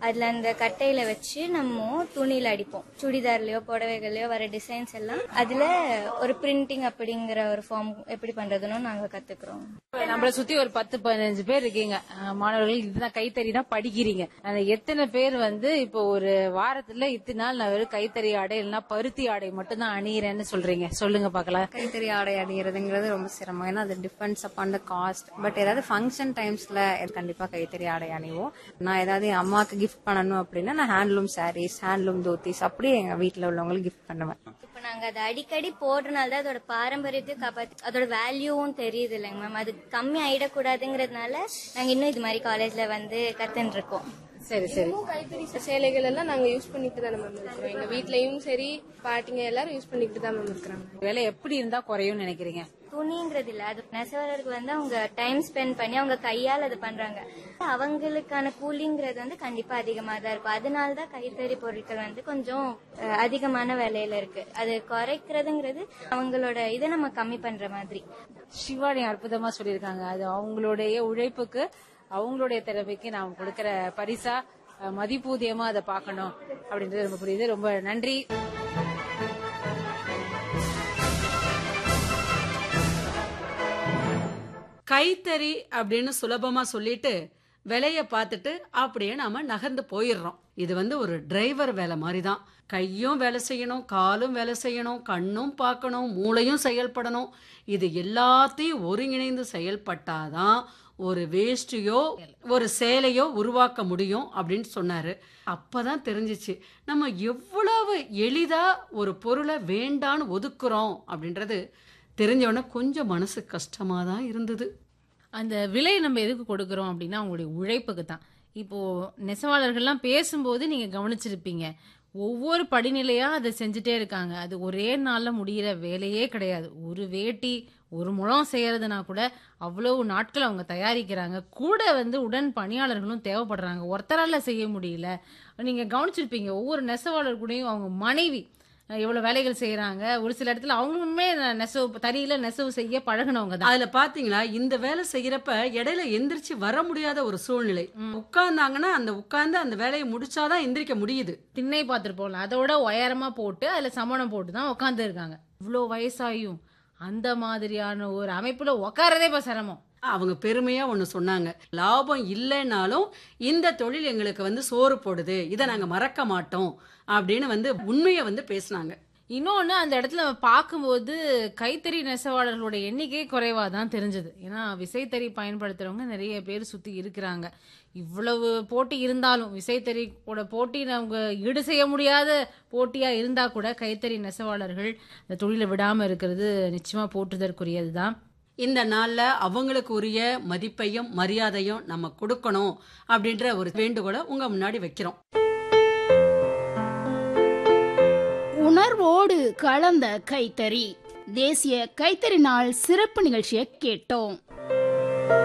அதுல அந்த கட்டையில வச்சு நம்ம துணியில அடிப்போம் சுடிதார்லயோ புடவைகள்லயோ வர டிசைன்ஸ் எல்லாம் அதுல ஒரு பிரிண்டிங் அப்படிங்கிற ஒரு ஃபார்ம் எப்படி பண்றதுன்னு நாங்க கத்துக்கிறோம் நம்மள சுத்தி ஒரு பத்து பதினஞ்சு பேர் இருக்கீங்க அஹ் மாணவர்கள் இதுதான் கைத்தறி தான் படிக்கிறீங்க அந்த எத்தனை பேர் வந்து இப்போ ஒரு வாரத்துல இத்தனை நாள் நான் வெறும் கைத்தறி ஆடை இல்லைன்னா பருத்தி ஆடை மட்டும் தான் அணியிறேன்னு சொல்றீங்க சொல்லுங்க பாக்கலாம் கைத்தறி ஆடை அணிகிறதுங்கிறது ரொம்ப சிரமம் ஏன்னா அது depends upon the cost but ஏதாவது ஃபங்க்ஷன் டைம்ஸ்ல கண்டிப்பா கைத்தறி ஆடை அணிவோம் நான் ஏதாவது என் அம்மாவுக்கு கிஃப்ட் பண்ணணும் அப்படின்னா நான் ஹேண்ட்லூம் சாரீஸ் ஹேண்ட்லூம் தோத்திஸ் அப்படியே எங்க வீட்ல உள்ளவங்களுக்கு கிஃப்ட் பண்ணுவேன் இப்ப நாங்க அதை அடிக்கடி போடுறதுனால தான் அதோட பாரம்பரியத்தை காப்பாத்தி அதோட வேல்யூவும் தெரியுது இல்லைங்க மேம் அது கம்மி ஆயிடக்கூடாதுங்கிறதுனால நாங்க இன்னும் இது மாதிரி காலேஜ்ல வந்து கத்துன்னு இருக்கோம் சரி சரி கைத்தறி சேலைகள் எல்லாம் நாங்க யூஸ் பண்ணிட்டு தானே மேம் இருக்கிறோம் எங்க வீட்லயும் சரி பாட்டிங்க எல்லாரும் யூஸ் பண்ணிட்டு தான் மேம் இருக்கிறாங்க விலை எப்படி இருந்தா குறையும்னு நினைக்கிறீங்க துணிங்கிறது இல்ல அது நெசவாளருக்கு வந்து அவங்க டைம் ஸ்பெண்ட் பண்ணி அவங்க கையால் அது பண்றாங்க அவங்களுக்கான கூலிங்கிறது வந்து கண்டிப்பா அதிகமா தான் இருக்கும் அதனால தான் கைத்தறி பொருட்கள் வந்து கொஞ்சம் அஹ், அதிகமான விலையில இருக்கு அது குறைக்கிறதுங்கிறது அவங்களோட இதை நம்ம கம்மி பண்ற மாதிரி சிவானி அற்புதமா சொல்லியிருக்காங்க அது அவங்களுடைய உழைப்புக்கு அவங்களுடைய திறமைக்கு நாம் கொடுக்கிற பரிசா அஹ், மதிப்பூதியமா அதை பார்க்கணும் அப்படின்றது ரொம்ப புரியுது ரொம்ப நன்றி கைத்தறி அப்படின்னு சுலபமா சொல்லிட்டு விலைய பார்த்துட்டு அப்படியே நாம நகர்ந்து போயிடுறோம் இது வந்து ஒரு டிரைவர் வேலை மாதிரி தான் கையும் வேலை செய்யணும் காலும் வேலை செய்யணும் கண்ணும் பார்க்கணும் மூளையும் செயல்படணும் இது எல்லாத்தையும் ஒருங்கிணைந்து செயல்பட்டாதான் ஒரு வேஷ்டியோ ஒரு சேலையோ உருவாக்க முடியும் அப்படின்னு சொன்னாரு அப்பதான் தெரிஞ்சிச்சு நம்ம எவ்வளவு எளிதா ஒரு பொருளை வேண்டான்னு ஒதுக்குறோம் அப்படின்றது தெரிஞ்சவொடனே கொஞ்சம் மனசு கஷ்டமா தான் இருந்தது அந்த விலை நம்ம எதுக்கு கொடுக்கறோம் அப்படின்னா அவங்களுடைய உழைப்புக்கு தான் இப்போ நெசவாளர்கள்லாம் பேசும்போது நீங்க கவனிச்சிருப்பீங்க ஒவ்வொரு படிநிலையா அதை செஞ்சுட்டே இருக்காங்க அது ஒரே நாள்ல முடியிற வேலையே கிடையாது ஒரு வேட்டி ஒரு முழம் செய்யறதுனா கூட அவ்வளவு நாட்கள் அவங்க தயாரிக்கிறாங்க கூட வந்து உடன் பணியாளர்களும் தேவைப்படுறாங்க ஒருத்தரால செய்ய முடியல நீங்க கவனிச்சிருப்பீங்க ஒவ்வொரு நெசவாளர் கூடயும் அவங்க மனைவி அஹ், எவ்வளவு வேலைகள் செய்யறாங்க ஒரு சில இடத்துல அவங்களுமே நெசவு தறியில நெசவு செய்ய பழகுனவங்க தான் அதுல பாத்தீங்களா இந்த வேலை செய்யறப்ப இடையில எந்திரிச்சு வர முடியாத ஒரு சூழ்நிலை உட்கார்ந்தாங்கன்னா அந்த உட்கார்ந்து அந்த வேலையை முடிச்சாதான் எந்திரிக்க முடியுது திண்ணை பார்த்துருப்போம்ல அதோட உயரமா போட்டு அதுல சமணம் போட்டு தான் உட்காந்து இருக்காங்க இவ்வளோ வயசாயும் அந்த மாதிரியான ஒரு அமைப்புல உட்காரதே இப்ப சிரமம் அவங்க பெருமையா ஒண்ணு சொன்னாங்க லாபம் இல்லைனாலும் இந்த தொழில் எங்களுக்கு வந்து சோறு போடுது இதை நாங்க மறக்க மாட்டோம் அப்படின்னு வந்து உண்மையை வந்து பேசினாங்க இன்னொன்னு அந்த இடத்துல நம்ம பார்க்கும்போது கைத்தறி நெசவாளர்களோட எண்ணிக்கை குறைவா தான் தெரிஞ்சது ஏன்னா விசைத்தறி பயன்படுத்துறவங்க நிறைய பேர் சுத்தி இருக்கிறாங்க இவ்வளவு போட்டி இருந்தாலும் விசைத்தறியோட போட்டி நமக்கு ஈடு செய்ய முடியாத போட்டியா இருந்தா கூட கைத்தறி நெசவாளர்கள் இந்த தொழிலை விடாம இருக்கிறது நிச்சயமா போற்றுதற்குரியது தான் இந்த நாள்ல அவங்களுக்கு உரிய மதிப்பையும் மரியாதையும் நம்ம கொடுக்கணும் அப்படின்ற ஒரு வேண்டுகோளை உங்க முன்னாடி வைக்கிறோம் உணர்வோடு கலந்த கைத்தறி தேசிய கைத்தறி நாள் சிறப்பு நிகழ்ச்சியை கேட்டோம்